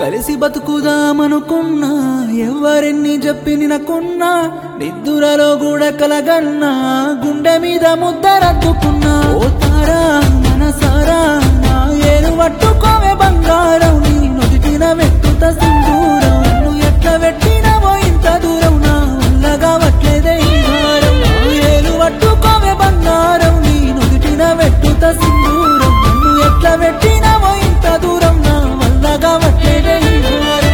కలిసి బతుకుదామనుకున్నా ఎవరెన్ని చెప్పి నినకున్నా నిద్దురలో కూడా కలగన్నా గుండె మీద ముద్దరద్దుకున్నా ఓ తారా మనసారా నా ఏరు పట్టుకోవే బంగారం నీ నుదిటిన వెట్టుత సింధూరం నన్ను ఎట్లా పెట్టినవో ఇంత దూరం నా వల్ల కావట్లేదే ఈ భారం నా ఏలు పట్టుకోవే బంగారం నీ నుదిటిన వెట్టుత సింధూరం నన్ను ఎట్లా పెట్టినవో ఇంత దూరం నా వల్ల కావట్లేదే ఈ భారం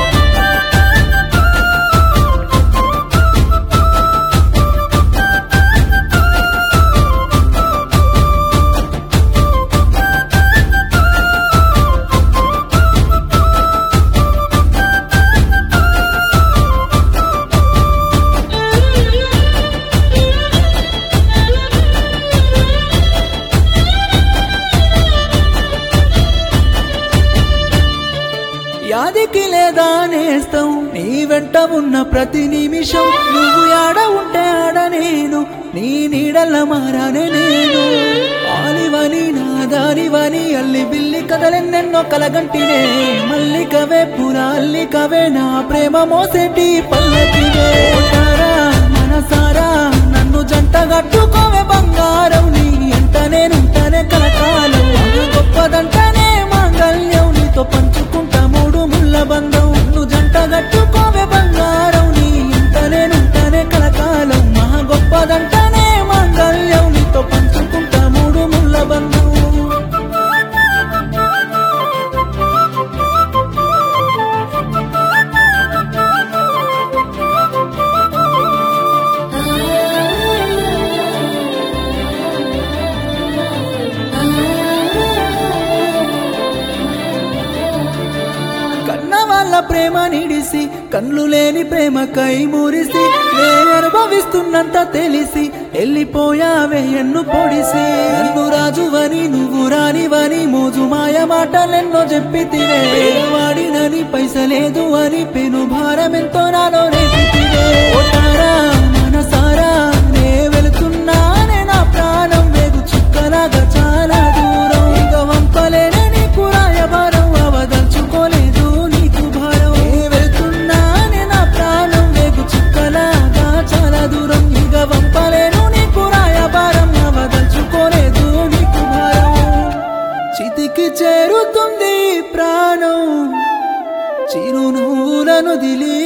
యాదికి లేదా నేస్తం నీ వెంట ఉన్న ప్రతి నిమిషం నువ్వు ఆడ ఉంటే ఆడ నేను నీ నీడల్ల మారానే నేను ఆలివని నాదానివని అల్లి బిల్లి కదలెన్నెన్నో కలగంటినే మల్లికవే పురా అల్లికవే నా ప్రేమ మోసేటి పల్లకివే ఓటారా మనసారా నన్ను జంట గట్టుకోవే బంగారం నీ ఎంట నేనుంటానే కలకాలం అది గొప్పదంటనే మాంగల్యం నీతో పంచుకుంటా మూడు ముళ్ళ బంధం నువ్వు జంట గట్టుకోవే బంగారం నీ ఇంత నేనుంటానే కలకాలం మా గొప్పదంటనే మాంగల్యం నీతో పంచుకుంటా మూడు ముళ్ళ బంధం కన్న వాళ్ళ ప్రేమ నిడిసి కళ్ళు లేని ప్రేమ కై మురిసి నేను అనుభవిస్తున్నంత తెలిసి వెళ్ళిపోయావే ఎన్ను పొడిసి నన్ను రాజువని నువ్వు రానివని మోజు మాయ మాటలెన్నో చెప్పితివే వాడినని పైసలేదు అని పెను భారం ఎంతో నాలో రేపితివే ఓటారా మనసారా నే వెళుతున్నానే నా ప్రాణం వేగు చుక్కలాగా చాలా దూరం ఇక వంపలేనే నీకు రాయబారం అవదలుచుకోలేదు నీకు భారం ఏ వెళ్తున్నానే నా ప్రాణం వేగు చుక్కలాగా చాలా దూరం ఇక వంపలేను నీకు రాయబారం అవదలుచుకోలేదు నీకు భారం చితికి చేరుతుంది ప్రాణం చిరునవ్వులను దిలి